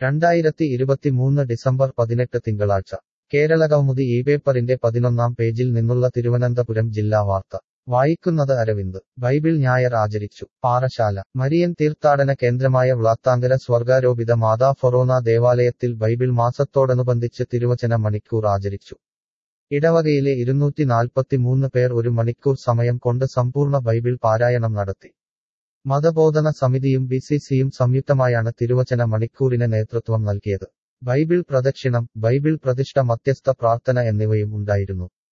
രണ്ടായിരത്തി ഇരുപത്തിമൂന്ന് ഡിസംബർ പതിനെട്ട് തിങ്കളാഴ്ച കേരളകൗമുദി ഈ പേപ്പറിന്റെ പതിനൊന്നാം പേജിൽ നിന്നുള്ള തിരുവനന്തപുരം ജില്ലാ വാർത്ത വായിക്കുന്നത് അരവിന്ദ് ബൈബിൾ ഞായർ ആചരിച്ചു പാറശാല മരിയൻ തീർത്ഥാടന കേന്ദ്രമായ വ്ളാത്താങ്കര സ്വർഗാരോപിത മാതാ ഫൊറോന ദേവാലയത്തിൽ ബൈബിൾ മാസത്തോടനുബന്ധിച്ച് തിരുവചന മണിക്കൂർ ആചരിച്ചു ഇടവകയിലെ ഇരുന്നൂറ്റി നാൽപ്പത്തിമൂന്ന് പേർ ഒരു മണിക്കൂർ സമയം കൊണ്ട് സമ്പൂർണ്ണ ബൈബിൾ പാരായണം നടത്തി മതബോധന സമിതിയും ബി സി സിയും സംയുക്തമായാണ് തിരുവചന മണിക്കൂറിന് നേതൃത്വം നൽകിയത് ബൈബിൾ പ്രദക്ഷിണം ബൈബിൾ പ്രതിഷ്ഠ മധ്യസ്ഥ പ്രാർത്ഥന എന്നിവയും ഉണ്ടായിരുന്നു